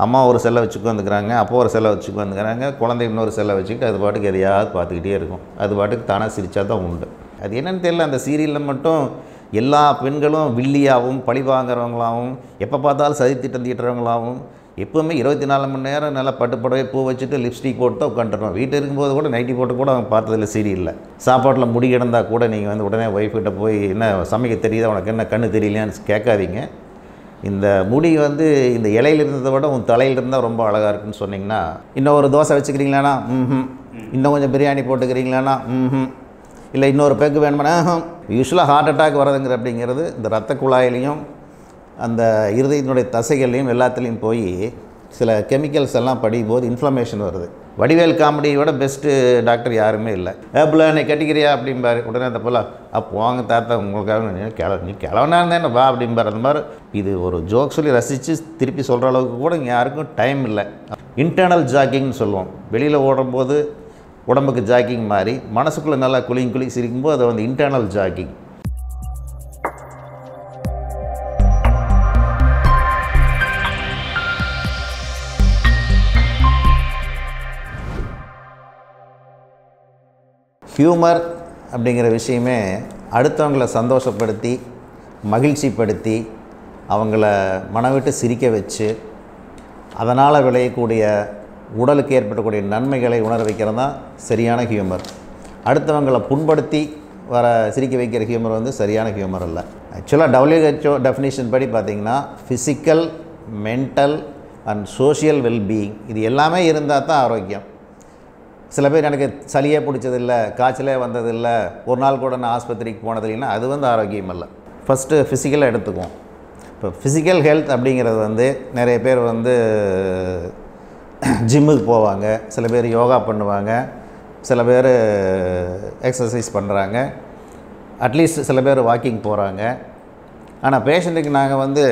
அம்மா ஒரு செல்லை வச்சு உட்காந்துக்கிறாங்க அப்பா ஒரு செல்லை வச்சு உட்காந்துக்கிறாங்க குழந்தை இன்னொரு செல்லை வச்சுக்கிட்டு அது பாட்டுக்கு எதையாவது பார்த்துக்கிட்டே இருக்கும் அது பாட்டுக்கு தானாக சிரிச்சா தான் உண்டு அது என்னன்னு தெரியல அந்த சீரியலில் மட்டும் எல்லா பெண்களும் வில்லியாகவும் பழி வாங்குறவங்களாகவும் எப்போ பார்த்தாலும் சதி திட்டம் தீட்டுறவங்களாகவும் எப்போவுமே இருபத்தி நாலு மணி நேரம் நல்லா பட்டு புடவை பூ வச்சுட்டு லிப்ஸ்டிக் போட்டு தான் உட்காந்துருவோம் வீட்டில் இருக்கும்போது கூட நைட்டி போட்டு கூட அவங்க பார்த்ததில்ல சீரியலில் சாப்பாட்டில் முடி கிடந்தா கூட நீங்கள் வந்து உடனே ஒய்ஃப் கிட்ட போய் என்ன சமைக்க தெரியுதா உனக்கு என்ன கண்ணு தெரியலையான்னு கேட்காதீங்க இந்த முடி வந்து இந்த இலையில இருந்ததை விட உன் தலையில் இருந்தால் ரொம்ப அழகாக இருக்குன்னு சொன்னீங்கன்னா இன்னும் ஒரு தோசை வச்சுக்கிறீங்களாண்ணா ம் இன்னும் கொஞ்சம் பிரியாணி போட்டுக்கிறீங்களாண்ணா ம் இல்லை இன்னொரு பேக்கு வேணுமாண்ணா யூஸ்வலாக ஹார்ட் அட்டாக் வரதுங்கிற அப்படிங்கிறது இந்த ரத்த குழாயிலையும் அந்த இருதயத்தினுடைய தசைகள்லையும் எல்லாத்துலேயும் போய் சில கெமிக்கல்ஸ் எல்லாம் படிக்கும்போது இன்ஃப்ளமேஷன் வருது வடிவேல் காமெடியை விட பெஸ்ட்டு டாக்டர் யாருமே இல்லை ஏப்பில் என்னை கட்டிக்கிறியா அப்படிம்பாரு உடனே அந்த போல அப்போ வாங்க தாத்தா உங்களுக்காக நீ கிள நீ கிளவனா இருந்தேன் வா அப்படிம்பார் அந்த மாதிரி இது ஒரு ஜோக் சொல்லி ரசித்து திருப்பி சொல்கிற அளவுக்கு கூட இங்கே யாருக்கும் டைம் இல்லை இன்டர்னல் ஜாக்கிங்னு சொல்லுவோம் வெளியில் ஓடும்போது உடம்புக்கு ஜாக்கிங் மாதிரி மனசுக்குள்ளே நல்லா குளிங் குளி சிரிக்கும்போது அது வந்து இன்டர்னல் ஜாக்கிங் ஹியூமர் அப்படிங்கிற விஷயமே அடுத்தவங்களை சந்தோஷப்படுத்தி மகிழ்ச்சிப்படுத்தி அவங்கள மனவிட்டு சிரிக்க வச்சு அதனால் விளையக்கூடிய உடலுக்கு ஏற்படக்கூடிய நன்மைகளை உணர வைக்கிறது தான் சரியான ஹியூமர் அடுத்தவங்களை புண்படுத்தி வர சிரிக்க வைக்கிற ஹியூமர் வந்து சரியான ஹியூமர் இல்லை ஆக்சுவலாக டபிள்யூஹெச்ஓ டெஃபினிஷன் படி பார்த்திங்கன்னா physical mental and social wellbeing இது எல்லாமே இருந்தால் தான் ஆரோக்கியம் சில பேர் எனக்கு சளியே பிடிச்சதில்ல காய்ச்சலே வந்ததில்லை ஒரு நாள் கூட நான் ஆஸ்பத்திரிக்கு போனது இல்லைன்னா அது வந்து ஆரோக்கியம் இல்லை ஃபஸ்ட்டு ஃபிசிக்கலாக எடுத்துக்குவோம் இப்போ ஃபிசிக்கல் ஹெல்த் அப்படிங்கிறது வந்து நிறைய பேர் வந்து ஜிம்முக்கு போவாங்க சில பேர் யோகா பண்ணுவாங்க சில பேர் எக்ஸசைஸ் பண்ணுறாங்க அட்லீஸ்ட் சில பேர் வாக்கிங் போகிறாங்க ஆனால் பேஷண்ட்டுக்கு நாங்கள் வந்து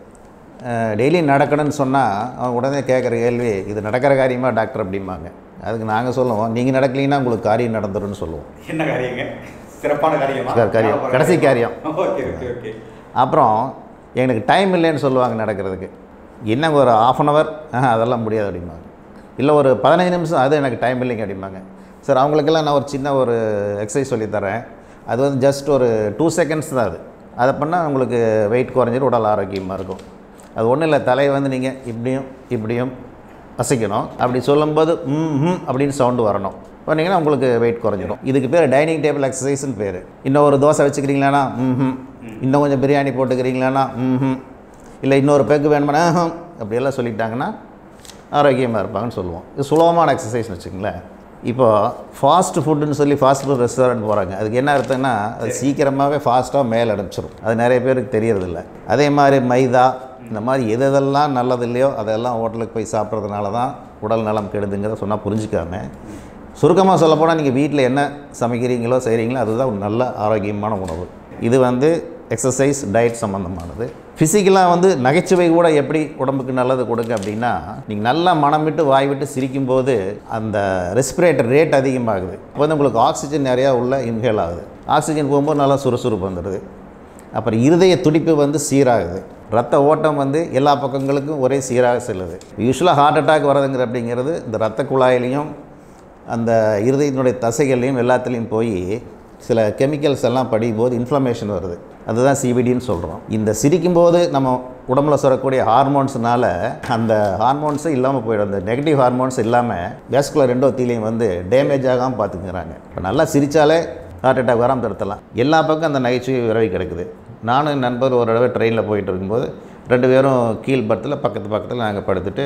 டெய்லி நடக்கணும்னு சொன்னால் அவங்க உடனே கேட்குற கேள்வி இது நடக்கிற காரியமாக டாக்டர் அப்படிம்பாங்க அதுக்கு நாங்கள் சொல்லுவோம் நீங்கள் நடக்கலைன்னா உங்களுக்கு காரியம் நடந்துரும்னு சொல்லுவோம் என்ன காரியங்க சிறப்பான காரியமா சார், காரியம். கடைசி காரியம். ஓகே ஓகே ஓகே அப்புறம் எனக்கு டைம் இல்லைன்னு சொல்லுவாங்க நடக்கிறதுக்கு என்ன ஒரு ஆஃப் அன் ஹவர் அதெல்லாம் முடியாது அப்படிம்பாங்க இல்லை ஒரு பதினஞ்சு நிமிஷம் அது எனக்கு டைம் இல்லைங்க அப்படிம்பாங்க சார் அவங்களுக்கெல்லாம் நான் ஒரு சின்ன ஒரு எக்ஸசைஸ் சொல்லித்தரேன் அது வந்து ஜஸ்ட் ஒரு டூ செகண்ட்ஸ் தான் அது அதை பண்ணால் உங்களுக்கு வெயிட் குறைஞ்சிட்டு உடல் ஆரோக்கியமாக இருக்கும் அது ஒன்றும் இல்லை தலையை வந்து நீங்கள் இப்படியும் இப்படியும் அசைக்கணும் அப்படி சொல்லும்போது ம் ம் அப்படின்னு சவுண்டு வரணும் பண்ணிங்கன்னா உங்களுக்கு வெயிட் குறைஞ்சிரும் இதுக்கு பேர் டைனிங் டேபிள் எக்ஸசைஸ்னு பேர் இன்னும் ஒரு தோசை வச்சுக்கிறீங்களாண்ணா ம் இன்னும் கொஞ்சம் பிரியாணி போட்டுக்கிறீங்களாண்ணா ம் இல்லை இன்னொரு பெக்கு வேணுமாண்ணா ம்ஹும். அப்படியெல்லாம் சொல்லிட்டாங்கன்னா ஆரோக்கியமாக இருப்பாங்கன்னு சொல்லுவோம் இது சுலபமான எக்ஸசைஸ்னு வச்சுங்களேன் இப்போ ஃபாஸ்ட் ஃபுட்டுன்னு சொல்லி ஃபாஸ்ட் ஃபுட் ரெஸ்டாரண்ட் போகிறாங்க அதுக்கு என்ன அர்த்தம்னா அது சீக்கிரமாகவே ஃபாஸ்ட்டாக மேலே அனுப்பிச்சிடும் அது நிறைய பேருக்கு தெரியறதில்ல அதே மாதிரி மைதா இந்த மாதிரி எது எதெல்லாம் நல்லது இல்லையோ அதெல்லாம் ஹோட்டலுக்கு போய் சாப்பிட்றதுனால தான் உடல் நலம் கெடுதுங்கிறத சொன்னால் புரிஞ்சுக்காம சுருக்கமாக சொல்லப்போனால் நீங்கள் வீட்டில் என்ன சமைக்கிறீங்களோ செய்கிறீங்களோ அதுதான் ஒரு நல்ல ஆரோக்கியமான உணவு இது வந்து எக்ஸசைஸ் டயட் சம்மந்தமானது ஃபிசிக்கலாக வந்து நகைச்சுவை கூட எப்படி உடம்புக்கு நல்லது கொடுங்க அப்படின்னா நீங்கள் நல்லா மனம் விட்டு வாய் விட்டு சிரிக்கும்போது அந்த ரெஸ்பிரேட்டர் ரேட் அதிகமாகுது அப்போ வந்து உங்களுக்கு ஆக்சிஜன் நிறையா உள்ள இன்ஹேல் ஆகுது ஆக்சிஜன் போகும்போது நல்லா சுறுசுறுப்பு வந்துடுது அப்புறம் இருதய துடிப்பு வந்து சீராகுது ரத்த ஓட்டம் வந்து எல்லா பக்கங்களுக்கும் ஒரே சீராக செல்லுது யூஸ்வலாக ஹார்ட் அட்டாக் வரதுங்கிற அப்படிங்கிறது இந்த ரத்த குழாயிலையும் அந்த இருதயத்தினுடைய தசைகள்லையும் எல்லாத்துலேயும் போய் சில கெமிக்கல்ஸ் எல்லாம் படிக்கும்போது இன்ஃப்ளமேஷன் வருது அதுதான் சிபிடின்னு சொல்கிறோம் இந்த சிரிக்கும்போது நம்ம உடம்புல சுரக்கூடிய ஹார்மோன்ஸ்னால அந்த ஹார்மோன்ஸே இல்லாமல் போயிடும் அந்த நெகட்டிவ் ஹார்மோன்ஸ் இல்லாமல் வேஸ்குலர் எண்டோத்தீலியம் வந்து டேமேஜ் ஆகாமல் பார்த்துக்கிறாங்க இப்போ நல்லா சிரித்தாலே ஹார்ட் அட்டாக் வராமல் தடுத்தலாம் எல்லா பக்கம் அந்த நகைச்சுவை விரவி கிடக்குது நானும் என் நண்பர் ஒரு தடவை ட்ரெயினில் போயிட்டு இருக்கும்போது ரெண்டு பேரும் கீழ் பர்த்தில் பக்கத்து பக்கத்தில் நாங்கள் படுத்துட்டு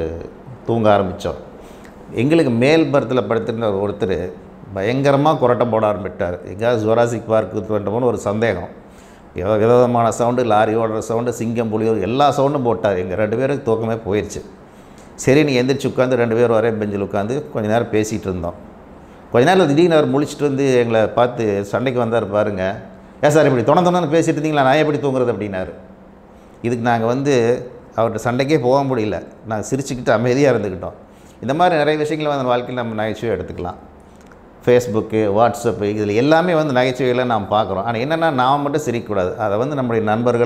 தூங்க ஆரம்பித்தோம் எங்களுக்கு மேல் பர்த்தில் படுத்திருந்த ஒருத்தர் பயங்கரமாக குரட்டை போட ஆரம்பிட்டார் எங்கேயாவது ஜொராசிக் பார்க்கு வேண்டுமோன்னு ஒரு சந்தேகம் ஏதோ விதவிதமான சவுண்டு லாரி ஓடுற சவுண்டு சிங்கம் புலியூர் எல்லா சவுண்டும் போட்டார் எங்கள் ரெண்டு பேருக்கு தூக்கமே போயிடுச்சு சரி நீ எந்திரிச்சு உட்காந்து ரெண்டு பேரும் ஒரே பெஞ்சில் உட்காந்து கொஞ்ச நேரம் பேசிகிட்டு இருந்தோம் கொஞ்ச நேரம் திடீர்னு அவர் முழிச்சிட்டு வந்து எங்களை பார்த்து சண்டைக்கு வந்தார் பாருங்க ஏன் சார் இப்படி தொண தொணன்னு பேசிட்டு இருந்தீங்களா நான் எப்படி தூங்குறது அப்படின்னாரு இதுக்கு நாங்கள் வந்து அவர்கிட்ட சண்டைக்கே போக முடியல நாங்கள் சிரிச்சுக்கிட்டு அமைதியாக இருந்துக்கிட்டோம் இந்த மாதிரி நிறைய விஷயங்களை வந்து வாழ்க்கையில் நம்ம நகைச்சுவை எடுத்துக்கலாம் ஃபேஸ்புக்கு வாட்ஸ்அப்பு இதில் எல்லாமே வந்து நகைச்சுவைகளை நாம் பார்க்குறோம் ஆனால் என்னென்னா நாம் மட்டும் சிரிக்கக்கூடாது அதை வந்து நம்முடைய நண்பர்கள்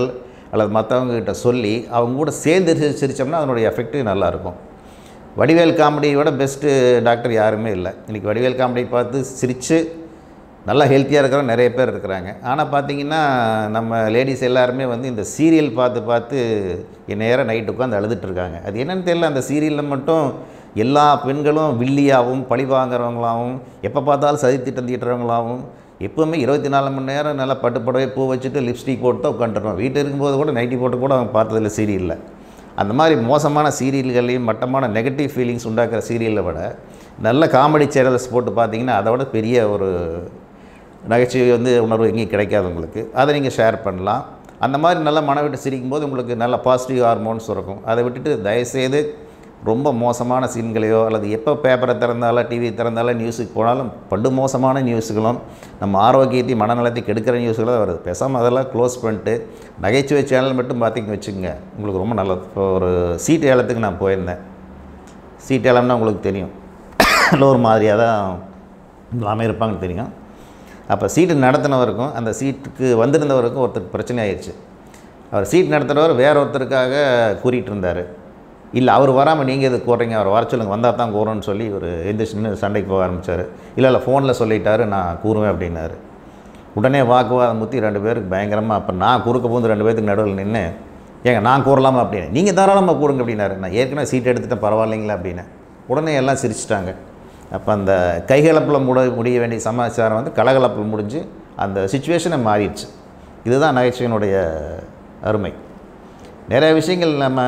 அல்லது மற்றவங்க கிட்ட சொல்லி அவங்க கூட சேர்ந்து சிரி- சிரிச்சோம்னா அதனுடைய எஃபெக்ட்டு நல்லாயிருக்கும் வடிவேல் காமெடியை விட பெஸ்ட்டு டாக்டர் யாருமே இல்லை இன்றைக்கி வடிவேல் காமெடி பார்த்து சிரித்து நல்லா ஹெல்த்தியாக இருக்கிறவங்க நிறைய பேர் இருக்கிறாங்க ஆனால் பார்த்தீங்கன்னா நம்ம லேடிஸ் எல்லாருமே வந்து இந்த சீரியல் பார்த்து பார்த்து நேரம் நைட்டு உட்காந்து அழுதுட்டு இருக்காங்க அது என்னன்னு தெரியல அந்த சீரியலில் மட்டும் எல்லா பெண்களும் வில்லியாகவும் பழி வாங்குறவங்களாகவும் எப்போ பார்த்தாலும் சதி திட்டம் தீட்டுறவங்களாகவும் எப்போவுமே இருபத்தி நாலு மணி நேரம் நல்லா பட்டு புடவை பூ வச்சுட்டு லிப்ஸ்டிக் போட்டு தான் உட்காந்துருவோம் வீட்டில் இருக்கும்போது கூட நைட்டி போட்டு கூட அவங்க பார்த்ததில்ல சீரியலில் அந்த மாதிரி மோசமான சீரியல்களையும் மட்டமான நெகட்டிவ் ஃபீலிங்ஸ் உண்டாக்குற சீரியலை விட நல்ல காமெடி சேனல்ஸ் போட்டு பார்த்தீங்கன்னா அதை விட பெரிய ஒரு நகைச்சுவை வந்து உணர்வு எங்கேயும் கிடைக்காது உங்களுக்கு அதை நீங்கள் ஷேர் பண்ணலாம் அந்த மாதிரி நல்லா மன விட்டு சிரிக்கும் போது உங்களுக்கு நல்ல பாசிட்டிவ் ஹார்மோன்ஸ் இருக்கும் அதை விட்டுட்டு தயவுசெய்து ரொம்ப மோசமான சீன்களையோ அல்லது எப்போ பேப்பரை திறந்தாலும் டிவி திறந்தாலும் நியூஸுக்கு போனாலும் படு மோசமான நியூஸுகளும் நம்ம ஆரோக்கியத்தையும் மனநலத்தை கெடுக்கிற நியூஸுகளும் தான் வருது பேசாமல் அதெல்லாம் க்ளோஸ் பண்ணிட்டு நகைச்சுவை சேனல் மட்டும் பார்த்திங்க வச்சுக்கோங்க உங்களுக்கு ரொம்ப நல்லது இப்போ ஒரு சீட் ஏலத்துக்கு நான் போயிருந்தேன் சீட் ஏலம்னா உங்களுக்கு தெரியும் இல்லை ஒரு மாதிரியாக தான் எல்லாமே இருப்பாங்கன்னு தெரியும் அப்போ சீட்டு நடத்தினவருக்கும் அந்த சீட்டுக்கு வந்திருந்தவருக்கும் ஒருத்தருக்கு பிரச்சனை ஆயிடுச்சு அவர் சீட் நடத்துகிறவர் வேற ஒருத்தருக்காக கூறிட்டு இருந்தார் இல்லை அவர் வராமல் நீங்கள் எது கூறுறீங்க அவர் வர சொல்லுங்க வந்தால் தான் கூறோன்னு சொல்லி இவர் எந்திரிச்சுன்னு சண்டைக்கு போக ஆரம்பித்தார் இல்லை இல்லை ஃபோனில் சொல்லிட்டாரு நான் கூறுவேன் அப்படின்னாரு உடனே வாக்குவாதம் முற்றி ரெண்டு பேருக்கு பயங்கரமாக அப்போ நான் குறுக்க போந்து ரெண்டு பேருக்கு நடுவில் நின்று ஏங்க நான் கூறலாமா அப்படின்னு நீங்கள் தாராளமாக கூறுங்க அப்படின்னாரு நான் ஏற்கனவே சீட் எடுத்துட்டேன் பரவாயில்லைங்களா அப்படின்னு உடனே எல்லாம் சிரிச்சிட்டாங்க அப்போ அந்த கைகலப்பில் முட முடிய வேண்டிய சமாச்சாரம் வந்து கலகலப்பில் முடிஞ்சு அந்த சுச்சுவேஷனை மாறிடுச்சு இதுதான் நகைச்சுவையினுடைய அருமை நிறைய விஷயங்கள் நம்ம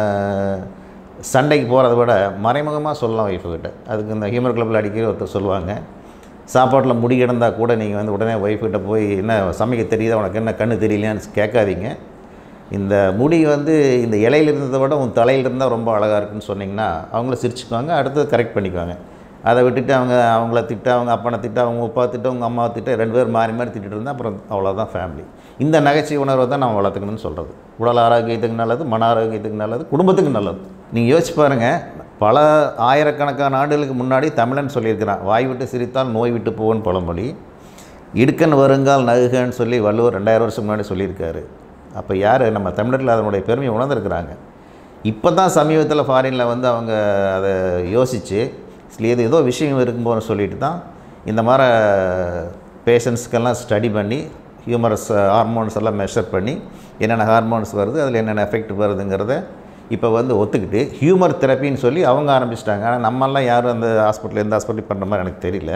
சண்டைக்கு போகிறத விட மறைமுகமாக சொல்லலாம் ஒய்ஃபுக்கிட்ட அதுக்கு இந்த ஹியூமர் கிளப்பில் அடிக்கடி ஒருத்தர் சொல்லுவாங்க சாப்பாட்டில் முடி கிடந்தால் கூட நீங்கள் வந்து உடனே ஒய்ஃப்கிட்ட போய் என்ன சமைக்க தெரியுதா உனக்கு என்ன கண்ணு தெரியலையான்னு கேட்காதீங்க இந்த முடி வந்து இந்த இலையில இருந்ததை விட உன் தலையில் இருந்தால் ரொம்ப அழகாக இருக்குன்னு சொன்னிங்கன்னா அவங்கள சிரிச்சுக்குவாங்க அடுத்தது கரெக்ட் பண்ணிக்குவாங்க அதை விட்டுட்டு அவங்க அவங்கள திட்ட அவங்க அப்பனை திட்ட அவங்க அப்பா திட்ட அவங்க அம்மாவை திட்ட ரெண்டு பேர் மாறி மாறி திட்டிட்டு இருந்தால் அப்புறம் அவ்வளோதான் ஃபேமிலி இந்த நகைச்சுவை உணர்வை தான் நம்ம வளர்த்துக்கணும்னு சொல்கிறது உடல் ஆரோக்கியத்துக்கு நல்லது மன ஆரோக்கியத்துக்கு நல்லது குடும்பத்துக்கு நல்லது நீங்கள் யோசிச்சு பாருங்கள் பல ஆயிரக்கணக்கான ஆண்டுகளுக்கு முன்னாடி தமிழன் சொல்லியிருக்கிறான் வாய் விட்டு சிரித்தால் நோய் விட்டு போவன் பழமொழி இடுக்கன் வருங்கால் நகுகன்னு சொல்லி வள்ளுவர் ரெண்டாயிரம் வருஷம் முன்னாடி சொல்லியிருக்காரு அப்போ யார் நம்ம தமிழர்கள் அதனுடைய பெருமையை உணர்ந்திருக்கிறாங்க இப்போ தான் சமீபத்தில் ஃபாரினில் வந்து அவங்க அதை யோசித்து இது ஏதோ விஷயம் இருக்கும்போது சொல்லிட்டு தான் இந்த மாதிரி பேஷண்ட்ஸ்க்கெல்லாம் ஸ்டடி பண்ணி ஹியூமரஸ் ஹார்மோன்ஸ் எல்லாம் மெஷர் பண்ணி என்னென்ன ஹார்மோன்ஸ் வருது அதில் என்னென்ன எஃபெக்ட் வருதுங்கிறத இப்போ வந்து ஒத்துக்கிட்டு ஹியூமர் தெரப்பின்னு சொல்லி அவங்க ஆரம்பிச்சிட்டாங்க ஆனால் நம்மெல்லாம் யாரும் அந்த ஹாஸ்பிட்டல் எந்த ஹாஸ்பிட்டல் பண்ணுற மாதிரி எனக்கு தெரியல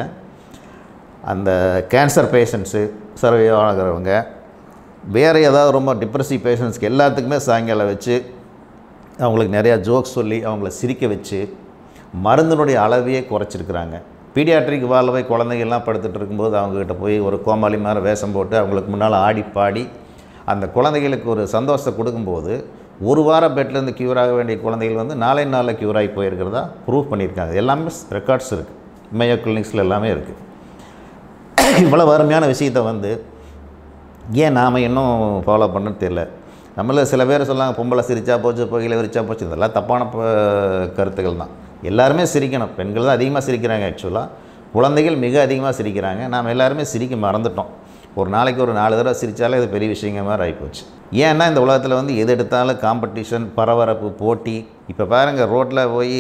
அந்த கேன்சர் பேஷண்ட்ஸு சர்வே ஆகிறவங்க வேறு ஏதாவது ரொம்ப டிப்ரெசிவ் பேஷண்ட்ஸ்க்கு எல்லாத்துக்குமே சாயங்காலம் வச்சு அவங்களுக்கு நிறையா ஜோக்ஸ் சொல்லி அவங்கள சிரிக்க வச்சு மருந்தினுடைய அளவையே குறைச்சிருக்கிறாங்க பீடியாட்ரிக் வாழ்வை குழந்தைகள்லாம் படுத்துட்டு இருக்கும்போது அவங்கக்கிட்ட போய் ஒரு கோமாளி மாதிரி வேஷம் போட்டு அவங்களுக்கு முன்னால் ஆடி பாடி அந்த குழந்தைகளுக்கு ஒரு சந்தோஷத்தை கொடுக்கும்போது ஒரு வாரம் பெட்லேருந்து க்யூர் ஆக வேண்டிய குழந்தைகள் வந்து நாளை நாளில் க்யூர் ஆகி போயிருக்கிறதா ப்ரூவ் பண்ணியிருக்காங்க எல்லாமே ரெக்கார்ட்ஸ் இருக்குது மேயோ கிளினிக்ஸில் எல்லாமே இருக்குது இவ்வளோ அருமையான விஷயத்தை வந்து ஏன் நாம் இன்னும் ஃபாலோ பண்ணணும்னு தெரியல நம்மள சில பேர் சொல்லாங்க பொம்பளை சிரிச்சா போச்சு புகையில விரிச்சா போச்சு இதெல்லாம் தப்பான ப- கருத்துக்கள் தான் எல்லாருமே சிரிக்கணும் பெண்கள் தான் அதிகமாக சிரிக்கிறாங்க ஆக்சுவலாக குழந்தைகள் மிக அதிகமாக சிரிக்கிறாங்க நாம் எல்லாருமே சிரிக்க மறந்துட்டோம் ஒரு நாளைக்கு ஒரு நாலு தடவை சிரித்தாலே இது பெரிய விஷயங்க மாதிரி ஆகிப்போச்சு ஏன்னா இந்த உலகத்தில் வந்து எது எடுத்தாலும் காம்படிஷன் பரபரப்பு போட்டி இப்போ பாருங்கள் ரோட்டில் போய்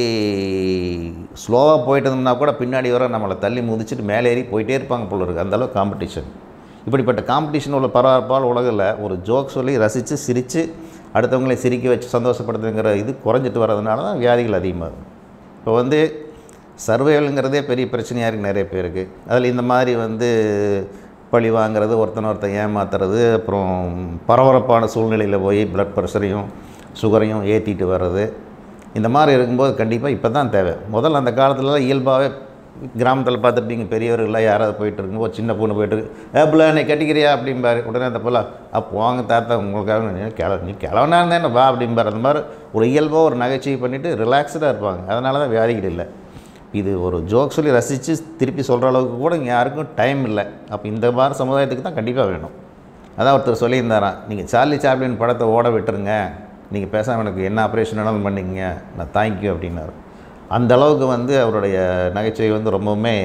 ஸ்லோவாக போயிட்டு இருந்தோம்னா கூட பின்னாடி வர நம்மளை தள்ளி முதிச்சிட்டு மேலே ஏறி போயிட்டே இருப்பாங்க போல இருக்குது அந்தளவு காம்படிஷன் இப்படிப்பட்ட காம்படிஷன் உள்ள பரபரப்பால் உலகில் ஒரு ஜோக் சொல்லி ரசித்து சிரித்து அடுத்தவங்களை சிரிக்க வச்சு சந்தோஷப்படுத்துங்கிற இது குறைஞ்சிட்டு வர்றதுனால தான் வியாதிகள் அதிகமாகும் இப்போ வந்து சர்வைவலுங்கிறதே பெரிய பிரச்சனையாக இருக்குது நிறைய பேருக்கு அதில் இந்த மாதிரி வந்து பழி வாங்குறது ஒருத்தன் ஒருத்தன் ஏமாத்துறது அப்புறம் பரபரப்பான சூழ்நிலையில் போய் ப்ளட் ப்ரெஷரையும் சுகரையும் ஏற்றிட்டு வர்றது இந்த மாதிரி இருக்கும்போது கண்டிப்பாக இப்போ தான் தேவை முதல்ல அந்த காலத்துலலாம் இயல்பாகவே கிராமத்தில் பார்த்துருப்பீங்க பெரியவர்கள்லாம் யாராவது போயிட்டு இருக்கும்போது ஒரு சின்ன பொண்ணு போயிட்டு இருக்கு, ஏ பிள்ளை என்னை கட்டிக்கிறியா அப்படிம்பாரு உடனே அந்த பிள்ளை அப்போ வாங்க தாத்தா உங்களுக்காக நீ கிள நீ கிளவனா இருந்தேன் வா அப்படிம்பார் அந்த மாதிரி ஒரு இயல்பாக ஒரு நகைச்சுவை பண்ணிவிட்டு ரிலாக்ஸ்டாக இருப்பாங்க அதனால தான் வியாதிகள் இல்லை இது ஒரு ஜோக் சொல்லி ரசித்து திருப்பி சொல்கிற அளவுக்கு கூட இங்கே யாருக்கும் டைம் இல்லை அப்போ இந்த மாதிரி சமுதாயத்துக்கு தான் கண்டிப்பாக வேணும் அதான் ஒருத்தர் சொல்லியிருந்தாராம் நீங்கள் சார்லி சாப்ளின் படத்தை ஓட விட்டுருங்க நீங்கள் பேசாமல் எனக்கு என்ன ஆப்ரேஷன் வேணாலும் பண்ணிக்கங்க நான் தேங்க்யூ அப்படின்னாரு அந்த அளவுக்கு வந்து அவருடைய நகைச்சுவை வந்து ரொம்பவுமே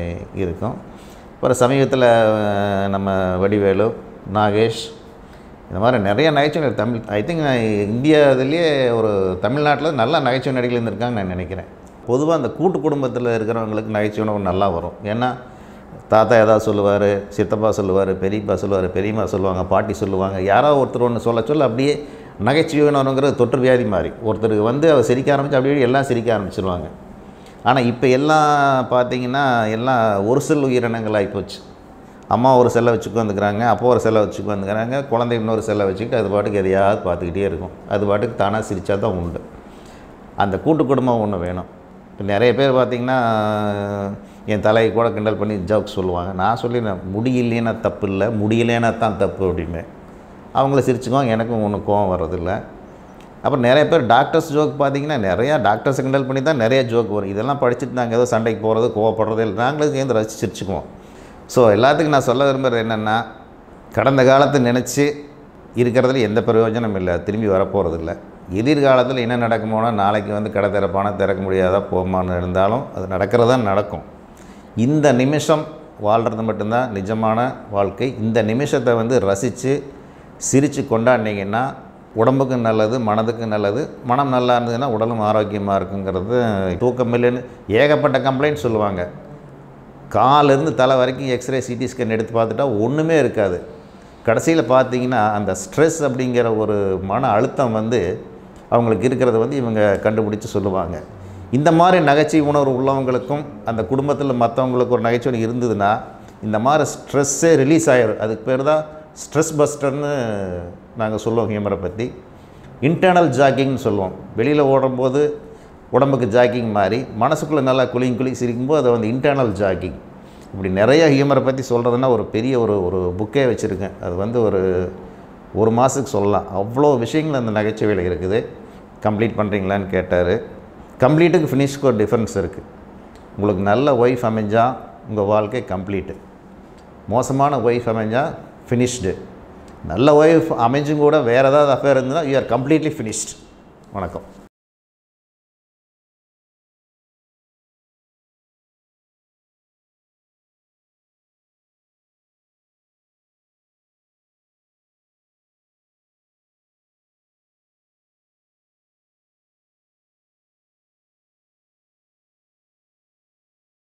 இருக்கும் அப்புறம் சமீபத்தில் அஹ், நம்ம வடிவேலு நாகேஷ் இந்த மாதிரி நிறைய நகைச்சுவை நடி- தமிழ் ஐ திங்க் இந்தியாவிலேயே ஒரு தமிழ்நாட்டில் நல்ல நகைச்சுவை நடிகர்கள் இருந்திருக்காங்க நான் நினைக்கிறேன் பொதுவாக அந்த கூட்டு குடும்பத்தில் இருக்கிறவங்களுக்கு நகைச்சுவை உணவு நல்லா வரும் ஏன்னா தாத்தா ஏதாவது சொல்லுவார் சித்தப்பா சொல்லுவார் பெரியப்பா சொல்லுவார் பெரியம்மா சொல்லுவாங்க பாட்டி சொல்லுவாங்க யாரோ ஒருத்தர் ஒன்று சொல்ல சொல்ல அப்படியே நகைச்சுவை உணவுங்கிறது தொற்று வியாதி மாதிரி ஒருத்தருக்கு வந்து அவர் சிரிக்க ஆரம்பிச்சு அப்படியே எல்லாம் சிரிக்க ஆரம்பிச்சிருவாங்க ஆனால் இப்போ எல்லாம் பார்த்தீங்கன்னா எல்லாம் ஒரு செல் உயிரினங்கள் ஆகிப்போச்சு அம்மா ஒரு செல்லை வச்சு உட்காந்துக்கிறாங்க அப்பா ஒரு செல்லை வச்சு உட்காந்துக்கிறாங்க குழந்தை இன்னொரு செல்லை வச்சுக்கிட்டு அது பாட்டுக்கு எதையாவது பார்த்துக்கிட்டே இருக்கும் அது பாட்டுக்கு தானாக சிரித்தா தான் உண்டு அந்த கூட்டு குடும்பம் ஒன்று வேணும் இப்போ நிறைய பேர் பார்த்திங்கன்னா என் தலையை கூட கிண்டல் பண்ணி ஜோக் சொல்லுவாங்க நான் சொல்லிடுறேன் முடியலைன்னா தப்பு இல்லை முடியலைன்னா தான் தப்பு அப்படின்னு அவங்கள சிரிச்சுக்குவாங்க எனக்கும் ஒன்றும் கோவம் வர்றதில்லை அப்புறம் நிறைய பேர் டாக்டர்ஸ் ஜோக் பார்த்தீங்கன்னா நிறையா டாக்டர்ஸ் கிண்டல் பண்ணி தான் நிறைய ஜோக் வரும் இதெல்லாம் படிச்சுட்டு நாங்கள் ஏதோ சண்டைக்கு போகிறது கோவப்படுறது இல்லை நாங்களே சேர்ந்து ரசிச்சு சிரிச்சுக்குவோம் ஸோ எல்லாத்துக்கும் நான் சொல்ல விரும்புகிறது என்னென்னா கடந்த காலத்தை நினச்சி இருக்கிறதுல எந்த பிரயோஜனம் இல்லை அது திரும்பி வரப்போகிறது இல்லை எதிர்காலத்தில் என்ன நடக்குமோனா நாளைக்கு வந்து கடை திறப்பானா திறக்க முடியாதா போமான்னு இருந்தாலும் அது நடக்கிறதா நடக்கும் இந்த நிமிஷம் வாழ்கிறது மட்டும்தான் நிஜமான வாழ்க்கை இந்த நிமிஷத்தை வந்து ரசித்து சிரித்து கொண்டாடினீங்கன்னா உடம்புக்கும் நல்லது மனதுக்கும் நல்லது மனம் நல்லா இருந்ததுன்னா உடலும் ஆரோக்கியமாக இருக்குங்கிறது தூக்கம் இல்லைன்னு ஏகப்பட்ட கம்ப்ளைண்ட் சொல்லுவாங்க காலிருந்து தலை வரைக்கும் எக்ஸ்ரே சிடி ஸ்கேன் எடுத்து பார்த்துட்டா ஒன்றுமே இருக்காது கடைசியில் பார்த்தீங்கன்னா அந்த ஸ்ட்ரெஸ் அப்படிங்கிற ஒரு மன அழுத்தம் வந்து அவங்களுக்கு இருக்கிறத வந்து இவங்க கண்டுபிடிச்சு சொல்லுவாங்க இந்த மாதிரி நகைச்சுவை உணர்வு உள்ளவங்களுக்கும் அந்த குடும்பத்தில் மற்றவங்களுக்கு ஒரு நகைச்சுவை இருந்ததுன்னா இந்த மாதிரி ஸ்ட்ரெஸ்ஸே ரிலீஸ் ஆயிரும் அதுக்கு பேர் தான் ஸ்ட்ரெஸ் பஸ்டர்னு நாங்கள் சொல்லுவோம் ஹியூமரை பற்றி இன்டர்னல் ஜாக்கிங்னு சொல்லுவோம் வெளியில் ஓடும்போது உடம்புக்கு ஜாக்கிங் மாதிரி மனசுக்குள்ளே நல்லா குளிங் குளிங் சிரிக்கும்போது அது வந்து இன்டர்னல் ஜாக்கிங் இப்படி நிறைய ஹியூமரை பற்றி சொல்கிறதுனா ஒரு பெரிய ஒரு ஒரு புக்கே வச்சுருக்கேன் அது வந்து ஒரு ஒரு மாதத்துக்கு சொல்லலாம் அவ்வளோ விஷயங்கள் அந்த நகைச்சுவையில் இருக்குது கம்ப்ளீட் பண்ணுறீங்களான்னு கேட்டார் கம்ப்ளீட்டுக்கு ஃபினிஷ்க்கு ஒரு டிஃப்ரென்ஸ் இருக்குது உங்களுக்கு நல்ல ஒய்ஃப் அமைஞ்சா உங்கள் வாழ்க்கை கம்ப்ளீட்டு மோசமான ஒய்ஃப் அமைஞ்சா ஃபினிஷ்டு நல்ல ஒய்ஃப் அமைஞ்சும் கூட வேறு ஏதாவது அஃபேர் இருந்ததுன்னா யூ ஆர் கம்ப்ளீட்லி ஃபினிஷ்ட் வணக்கம்